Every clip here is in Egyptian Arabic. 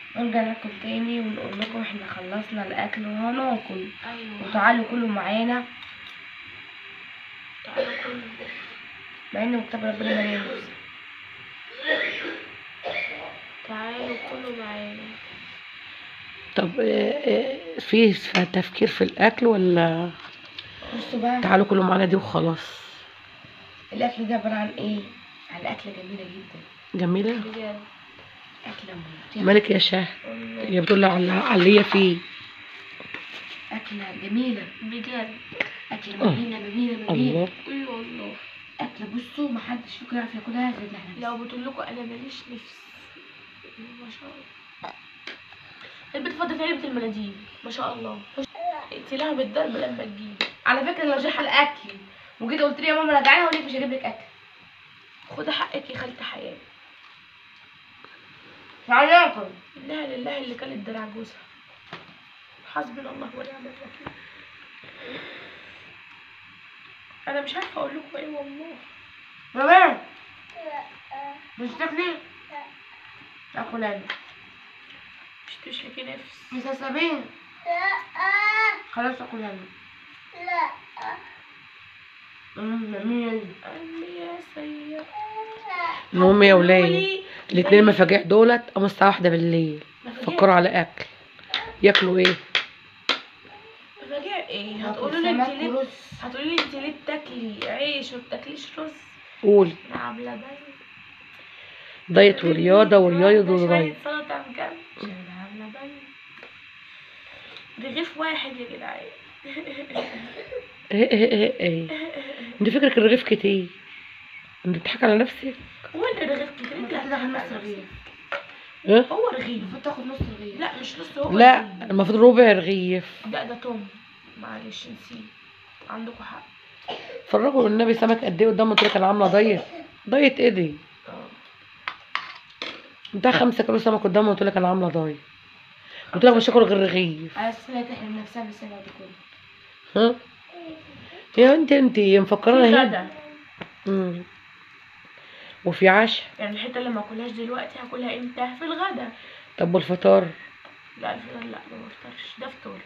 نرجع ناكل تاني ونقول لكم احنا خلصنا الاكل وهناكل ايوه وتعالوا كلوا معانا تعالوا كلوا مع ان كتاب ربنا مليان رز. تعالوا كلوا معانا طب آه، آه، في تفكير في الاكل ولا بصوا بقى تعالوا كلوا معانا دي وخلاص الاكل ده عباره عن ايه عن اكله جميله جدا جميله بجد اكله ممتعه مالك يا شاه والله هي بتقول لي على على اللي هي فيه اكله جميله بجد اكله آه. جميله جميله جميله الله اي والله اكله بصوا محدش فيكم يعرف ياكلها غير احنا لو بتقول لكم انا ماليش نفس ما شاء الله البنت فضت علبة المناديل ما شاء الله اقتلها بالضرب لما تجيب على فكره لو جه الاكل وجيت قلت لي يا ماما رجعيها هقول لك مش هجيب لك اكل خدي حقك يا خالتة حياة تعالي ناكل انها لله اللي كانت دراع جوزها حسبنا الله ونعم الوكيل انا مش عارفه اقول لكم ايه والله تمام مش تاكلي اكل انا مش تشلكي نفس مسلسلين خلاص اكل انا امم جميل امي يا سيد المهم يا ولاد الاتنين مفاجيع دولت قاموا الساعه واحدة بالليل فكروا على اكل ياكلوا ايه مفاجئ ايه هاكل هتقولوا لي انت سمك ليه ورز. هتقولوا لي انت ليه بتاكلي عيش وما بتاكليش رز قول انا عامله باين دايت ورياضه ورياضه شوية ودايت سلطه بجنب عشان انا عامله باين رغيف واحد يا جدعان ايه ايه ايه ايه انت فكرك الرغيف كتير انت بتضحك على نفسك هو اللي رغيف كتير انت المفروض تاخد هتضحك نص على رغيف نفسك. اه هو رغيف المفروض تاخد نص رغيف لا مش نص هو لا رغيف. المفروض ربع رغيف لا ده توم معلش نسيت عندكم حق فرجوا النبي سمك قد ايه قدام قلت لك انا عامله دايت دايت ايه دي اه بتاع خمسة كيلو سمك قدام قلت لك انا عامله دايت قلت لك مش هاكل غير رغيف على اساس انها تحرم نفسها من السنه دي كلها ها يا انت انت مفكرانه في هنا غدا مم. وفي عشاء يعني الحته اللي ما اكلهاش دلوقتي هاكلها امتى في الغدا طب والفطار لا الفطار لا ما بفطرش ده فطور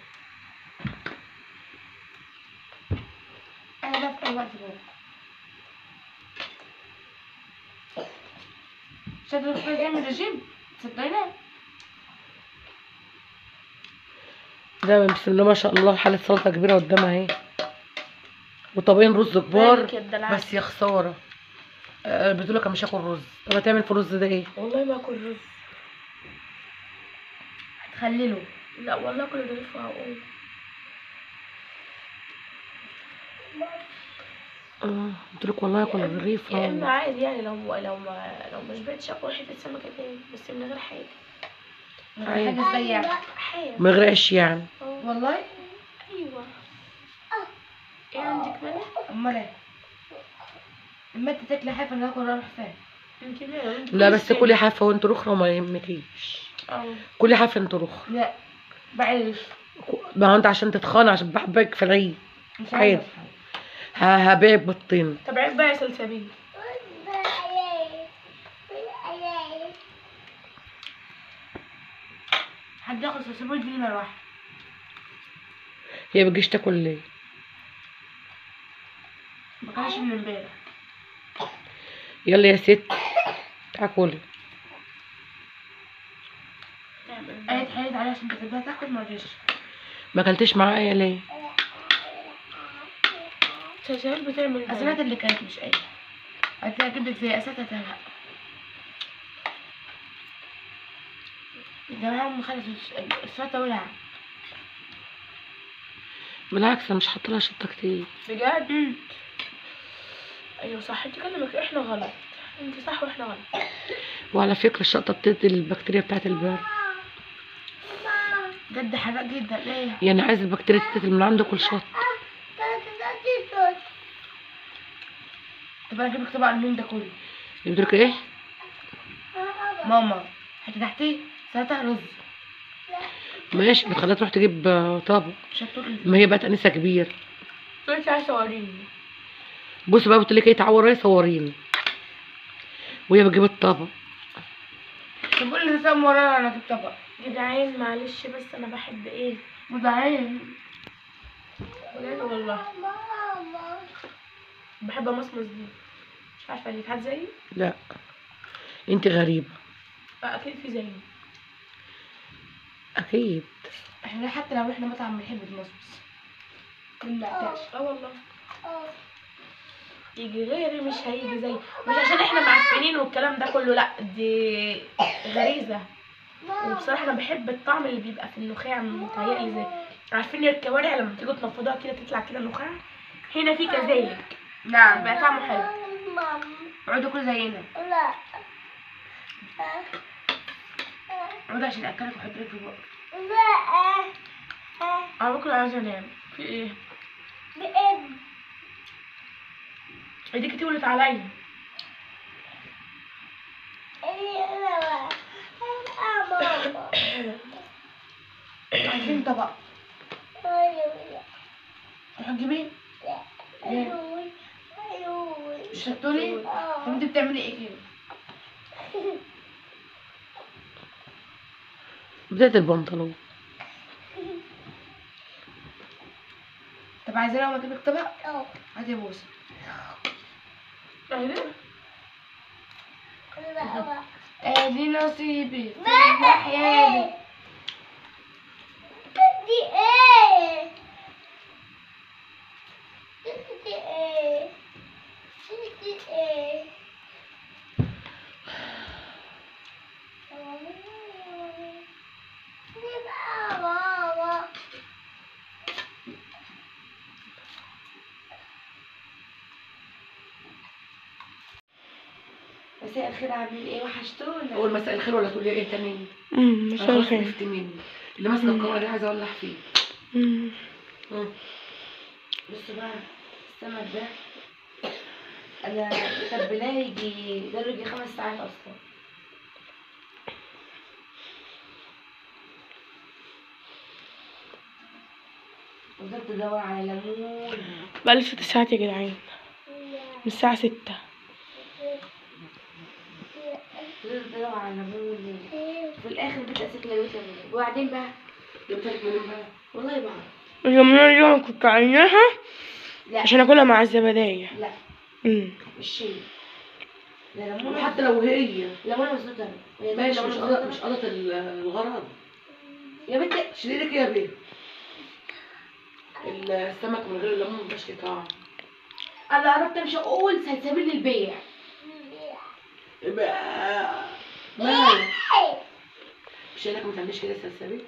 انا ده في اي وقت بقى شادر الفطار يعمل رجيم تصدقيني ده بسم الله ما شاء الله حالة سلطة كبيرة قدامها اهي وطبقين رز كبار مالك يا الدلع؟ بس يا خسارة آه، بتقول لك أنا مش هاكل رز طب هتعمل في الرز ده ايه؟ والله ما اكل رز هتخلله لا والله اكل رغيف وهقوم اه قلت لك والله هاكل الرغيف يا اما اه عادي يعني لو لو ما لو مش بقتش اكل حته سمكه تاني بس من غير حاجه أيوة. حاجه زي حاجه من غير عيش يعني اه والله ايوه ايه عندك مانع؟ امال ايه اما انت تاكلي حاجه انا هاكل اروح فين انت مالك انت لا كل بس شيء. كلي حافة وانت رخرة وما يهمكيش اه كلي حافة انت رخرة لا بعيش ما هو انت عشان تتخانق عشان بحبك في العيد مش عادي. عارف ه- هبيعك بالطين طب عيب بقى يا سلسبيل حد ياخد سلسبيل دي مره واحده هي بتجيش تاكل ليه؟ ما كانش من امبارح يلا يا ست تعالي كلي انا اتحايلت عليها عشان تسيبها تاكل ما رضيش ما اكلتش معايا ليه؟ سلسبيل بتعمل اسنات ده اللي كانت مش قايله قالت لي اجيب لك زي اساتها لا الجماعة هم خلصوا السلطة ولع بالعكس انا مش حاطه لها شطه كتير بجد ايوه صح انت كلامك احنا غلط انت صح واحنا غلط وعلى فكره الشطه بتدي البكتيريا بتاعت البرد جد حراق جدا ليه؟ يعني عايز البكتيريا تتقتل من عنده كل شط طب انا اجيب لك طبق المين ده كله قلت لك ايه ماما حتى تحتيه سلطة رز ماشي بتخليها تروح تجيب آه، طبق شطور ما هي بقت انسه كبير قلت عايزه صوريني بص بقى قلت لك ايه تعالوا ورايا صوريني وهي بتجيب الطبق طب قول لي سام ورايا انا اجيب طبق جدعان معلش بس انا بحب ايه جدعان بجد والله بحب امصمص دي مش عارفه ليه في حد زيي لا انت غريبة لا اكيد في زيي اكيد احنا حتى لو احنا مطعم بنحب المصمص بنعتاش اه والله يجي غيري مش هيجي زي مش عشان احنا معفنين والكلام ده كله لا دي غريزه وبصراحه انا بحب الطعم اللي بيبقى في النخاع متهيألي زي عارفين الكوارع لما تيجوا تنفضوها كده تطلع كده نخاع هنا في كذلك نعم بقى طعمه حلو اقعدوا كل زينا اقعدوا عشان اكلك واحط لك في بقك انا بكره عايزه انام في ايه ايديك تولت عليا عايزين طبق روح جيبيه مش هتقولي طب انت بتعملي ايه كده بداية البنطلون طب عايزين لو ما اجيب لك طبق هاتي بوسه ايه ادي نصيبي في الناحيه دي مساء الخير عاملين ايه وحشتونا اول مساء الخير ولا تقولي ايه تاني امم أنا خلاص عرفت مني اللي ماسكه الكاميرا دي عايزه اولع فيه مم. بصوا بقى السمك ده انا تبلاه يجي ده يجي خمس ساعات اصلا وفضلت ادور على ليمون بقالي ست ساعات يا جدعان من الساعة ستة فضلت ادور على ليمون في الاخر جيت اسيت لقيت ليمون وبعدين بقى جبت لك منين بقى والله بقى اليومين دي انا كنت عيناها لا عشان اكلها مع الزبدية لا امم مش شيء ده ليمون وحتى لو هي ليمون مسدود هي ماشي ليمون مش مسدود. قضت مش قضت ال- الغرض يا بنتي شيلي لك يا بيه السمك من غير الليمون مبقاش ليه طعم انا قربت امشي اقول سلسبيل للبيع يبقى مالك مش قايلك ما تعمليش كده سلسبيل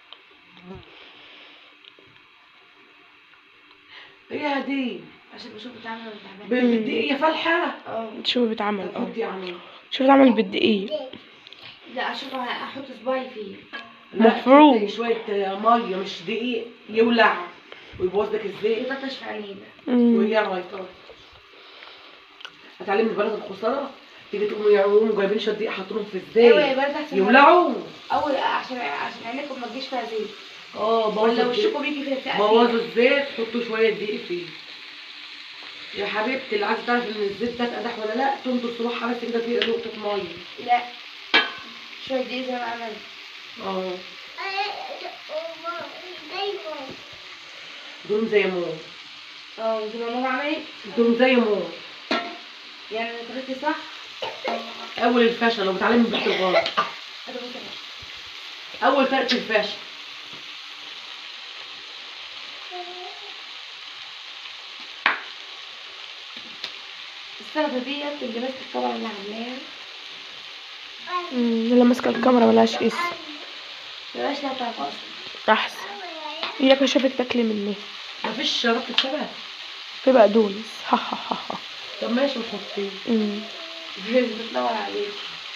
ايه دي عشان بشوف بتعمل ولا تعبان بدي يا فالحه اه شوف بيتعمل اه حطي يعني شوف بيتعمل بالدقيق لا اشوف احط صباعي فيه لا، مفروض. حطي شويه ميه مش دقيق يولع ويبوظ لك الزيت يطرطش في عينينا مم. وهي رايطه هتعلمي البلد الخساره تيجي تقوموا يقوموا جايبين شويه دقيق حاطينهم في ايوه يا الزيت بنت احسن يولعوا اول عشان عشان عينيكم ما تجيش فيها زيت اه ولا بوظوا الزيت وشكم بيجي فيها تقفيل بوظوا الزيت حطوا شويه دقيق فيه يا حبيبتي اللي عايزه تعرف ان الزيت ده اتقدح ولا لا تنطر صباحها بس كده فيه نقطه ميه لا شويه دقيق زي ما عملت اه دول زي موز اه زي ما ماما عملت دول زي موز يعني أنا طريقتي صح اول الفشل لو بتعلمي بنت الغلط هذا بص أنا. اول فرق الفشل السلطه ديت اللي ماسكه الطبق اللي عاملاها مم. اللي ماسكة الكاميرا ملهاش اسم مبقاش لها طعم اصلا احسن اياك شافك تاكلي مني مفيش شربت شبه في بقدونس ها ها ها ها طب ماشي نحطيه مم. بتنور عليك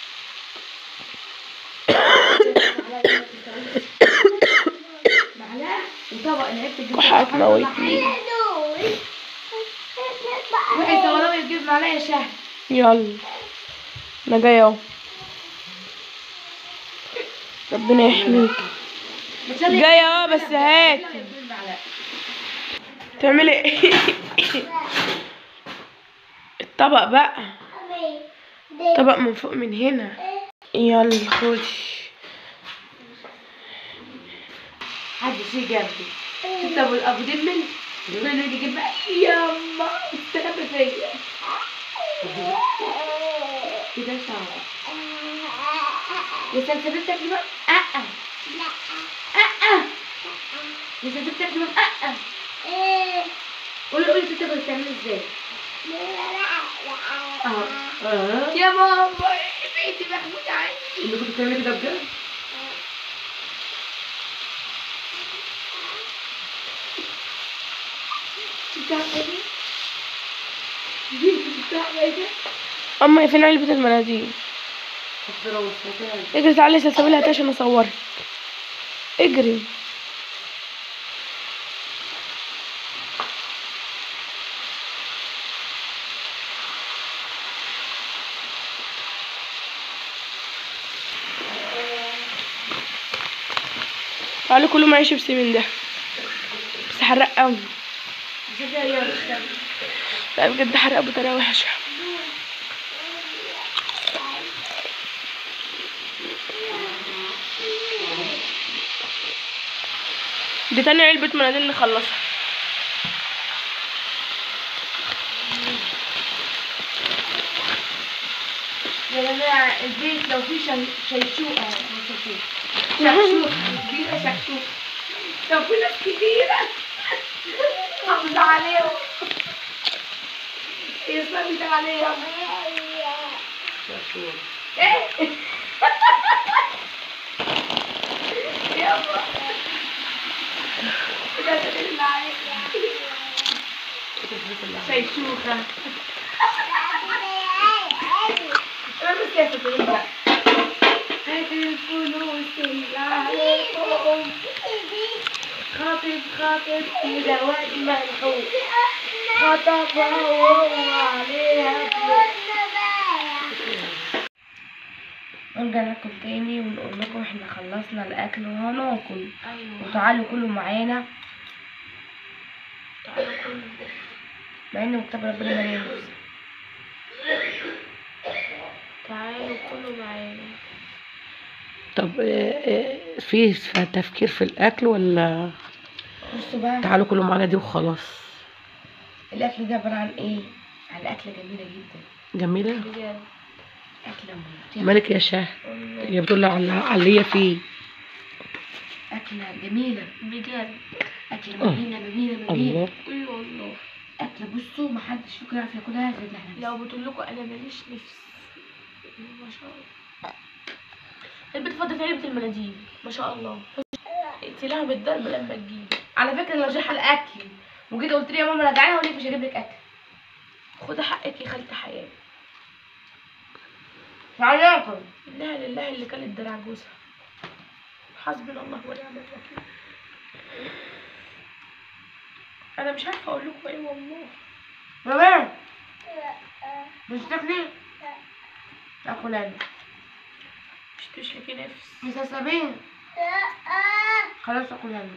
معلقه وطبق اللي عرفت تجيب كحة طبق هتموتني. روحي صوراوي تجيب معلقه شهد يلا انا جايه اهو ربنا يحميك جايه اهو بس هات تعملي ايه الطبق بقى طبق من فوق من هنا يلا خدي محدش يجي جنبي شفت ابو ابو دمل كل اللي يجي جنبي ياما استخبى فيا كده صعب يا سلسبيل تاكلي بقى اه اه يا سلسبيل تاكلي بقى اه قولي قولي انت تقدر تعملي ازاي اه اه يا ماما بيتي محمود عندي اللي كنت بتعملي كده بجد بتعملي بيتي بتعملي اما فين علبة المناديل حضرة والسلام اجري تعالي سلسبيل هاتي عشان اصورك اجري تعالوا كله معايا شيبسي من ده بس حرق قوي لا بجد حرق بطريقة وحشة دي تاني علبة مناديل نخلصها يا جماعة البيت لو فيه شي- شيشوقة مش شيشوقة شكشوقة كبيرة شكشوقة لو في ناس كتيرة حافظ عليهم يصلي عليهم ايه يابا كده تدل عليك شيشوخة انا بس كيف تقول بقى هات الفلوس اللي عليكم خاطب خاطب في زواج ملحوق خطبها وهو عليها نرجع ناكل تاني ونقول لكم احنا خلصنا الاكل وهناكل ايوه وتعالوا كلوا معانا تعالوا كله مع ان كتاب ربنا مليان تعالوا كله معانا طب آه، آه، في تفكير في الاكل ولا بصوا بقى تعالوا كلوا معانا دي وخلاص الاكل ده عباره عن ايه عن اكله جميله جدا جميله بجد اكله ممتعه مالك يا شاه والله هي بتقول لي على على اللي هي فيه اكله جميله بجد اكله مبينه مبينه مبينه الله اي والله اكله بصوا محدش فيكم يعرف ياكلها غير اللي احنا لو بتقول لكم انا ماليش نفس ما شاء الله البنت فضت علبة المناديل ما شاء الله اقتلها بالضرب لما تجيب على فكره لو جه الاكل وجيت قلت لي يا ماما رجعيها اقول لك مش هجيب لك اكل خد حقك يا خالتة حياة تعالى ناكل انها لله اللي كانت درع جوزها حسبنا الله ونعم الوكيل انا مش عارفه اقول لكم ايه والله ماما مش تاكلي اكل انا مش تشلكي نفس مش هسابين خلاص اكل انا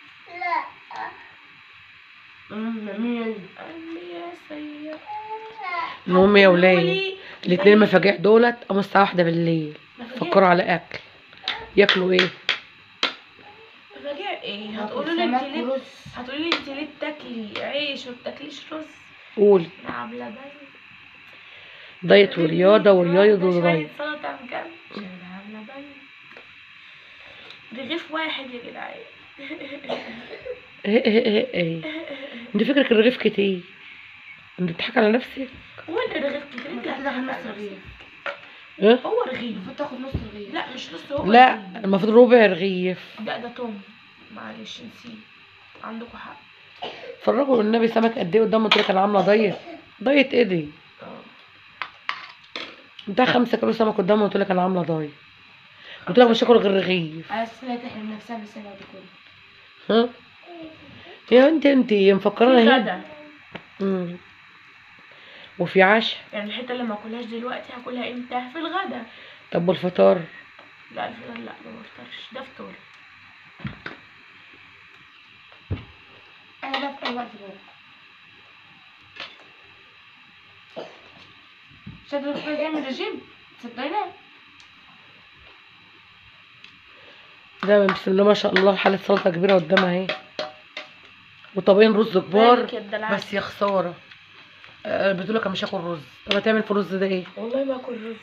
امم جميله دي. امي يا سيد المهم يا ولاد الاتنين المفاجيع دولت قاموا الساعه واحدة بالليل فكروا على اكل ياكلوا ايه مفاجيع ايه هاكل هتقولوا لي انت سمك ليه ورز هتقولي لي انت ليه بتاكلي عيش وما بتاكليش رز قولي انا عامله دايت دايت ورياضه ورياضه واخدة ودايت شوية سلطه بجنب عشان انا عامله دايت رغيف واحد يا جدعان ايه ايه ايه ايه انت فكرك الرغيف كتير انت بتضحك على نفسك هو انت رغيف كتير انت المفروض تاخد هتضحك نص على رغيف ايه نفسك. هو رغيف المفروض تاخد نص رغيف لا مش نص هو لا رغيف. المفروض ربع رغيف لا ده توم معلش نسيت عندكم حق فرجوا النبي سمك قد ايه قدام قلت لك انا عامله دايت دايت ايه دي اه بتاع خمسة كيلو سمك قدام قلت لك انا عامله دايت قلت لك مش هاكل غير رغيف على اساس انها تحرم نفسها من السنه دي كلها ها يا انت انت مفكرانه في هنا غدا مم. وفي عشاء يعني الحته اللي ما اكلهاش دلوقتي هاكلها امتى في الغدا طب والفطار لا الفطار لا ما بفطرش ده فطار انا بقى في اي وقت بقى شادر الخير يعمل رجيم تصدقيني لا بسم الله ما شاء الله حالة سلطة كبيرة قدامها اهي وطبقين رز كبار مالك يا الدلع بس يا خسارة آه، بتقول لك مش هاكل رز طب هتعمل في الرز ده ايه؟ والله ما اكل رز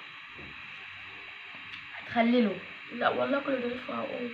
هتخلله لا والله اكل رغيف وهقوم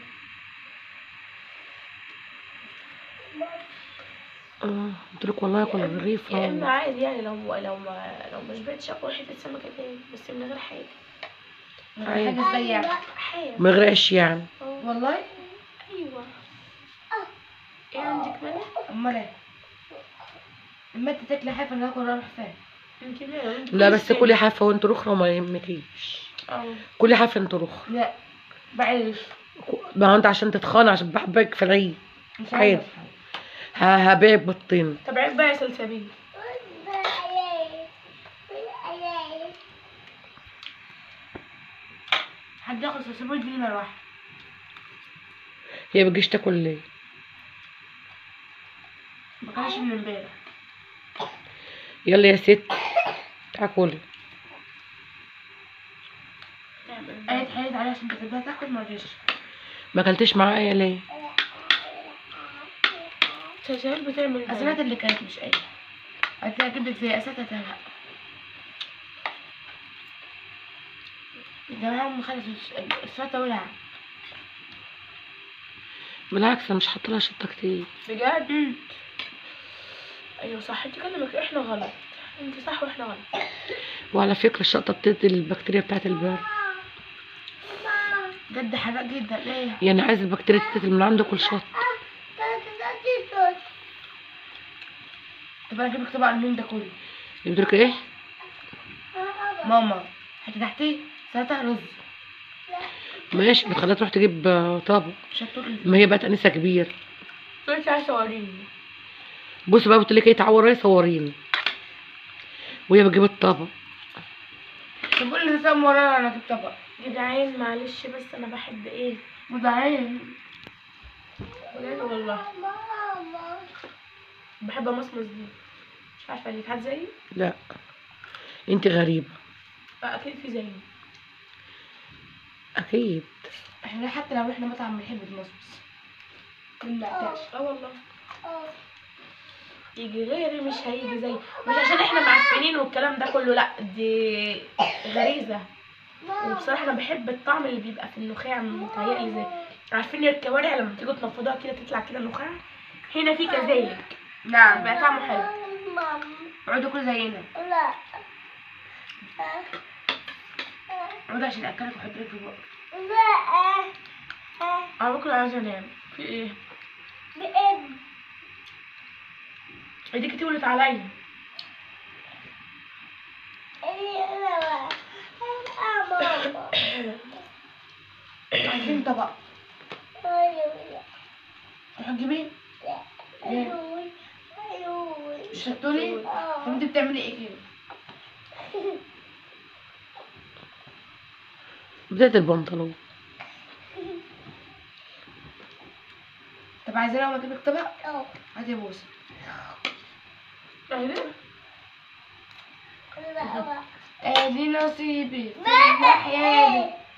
اه قلت لك والله هاكل رغيف يا اما اه عادي يعني لو لو ما لو ما شبعتش اكل حته سمكه تاني بس من غير حاجه عادي. حاجة ازاي يعني حاجه من غير عيش يعني اه والله ايوه ايه عندك مانع؟ امال ايه اما انت تاكلي حاجة انا هاكل اروح فين انت مالك انت لا كل بس سنة. كلي حافة وانت رخرة وما يهمكيش اه كلي حافة انت رخرة لا بعيش ما هو انت عشان تتخانق عشان بحبك في العيد مش عادي. عايزة ه- هبيعك بالطين طب عيب بقى يا سلسبيل حد ياخد سلسبيل دي مرة واحدة هي بتجيش تاكل ليه؟ ما كانش من امبارح يلا يا ست تعالي كلي قالت حيلت عليها عشان تسيبها تاكل ما رضيش ما اكلتش معايا ليه؟ سلسبيل بتعمل ده. اسرات اللي كانت مش قايلة قالت لها اجيب لك زي اساتها لا الجماعة هم خلصوا السلطة ولع بالعكس انا مش حاطه لها شطه كتير بجد ايوه صح انت كلامك احنا غلط انت صح واحنا غلط وعلى فكره الشطه بتدي البكتيريا بتاعت البرد جد حراق جدا ليه؟ يعني عايز البكتيريا تتقتل من عندك كل شط طب انا اجيب لك طبق المين ده كله يقول لك ايه؟ ماما حتى تحتيه سلطة رز ماشي بتخليها تروح تجيب آه، طبق مش هتقول ما هي بقت انسه كبير قلت عايزه صوريني بص بقى قلت لك ايه تعوري صوريني وهي بتجيب الطبق طب قول لي تسام ورايا انا اجيب طبق جدعان معلش بس انا بحب ايه مدعين بجد والله بحب امصمص دي مش عارفه ليه حد زيي لا انت غريبه لا اكيد في زيي اكيد احنا حتى لو احنا مطعم بنحب المصمص ما بنعتقش اه والله يجي غيري مش هيجي زي مش عشان احنا معفنين والكلام ده كله لا دي غريزه وبصراحه انا بحب الطعم اللي بيبقى في النخاع متهيألي زي عارفين الكوارع لما تيجوا تنفضوها كده تطلع كده نخاع هنا في كذلك نعم بقى طعمه حلو اقعدوا كل زينا اقعدوا عشان اكلك واحط لك في بقك انا بكره عايزه انام في ايه ايديك تولت عليا عايزين طبق روح جيبيه مش هتقولي طب انت بتعملي ايه كده بدايه البنطلون طب عايزين اول ما اجيب لك طبق هاتي بوسه اهدى ادي نصيبي في الناحيه دي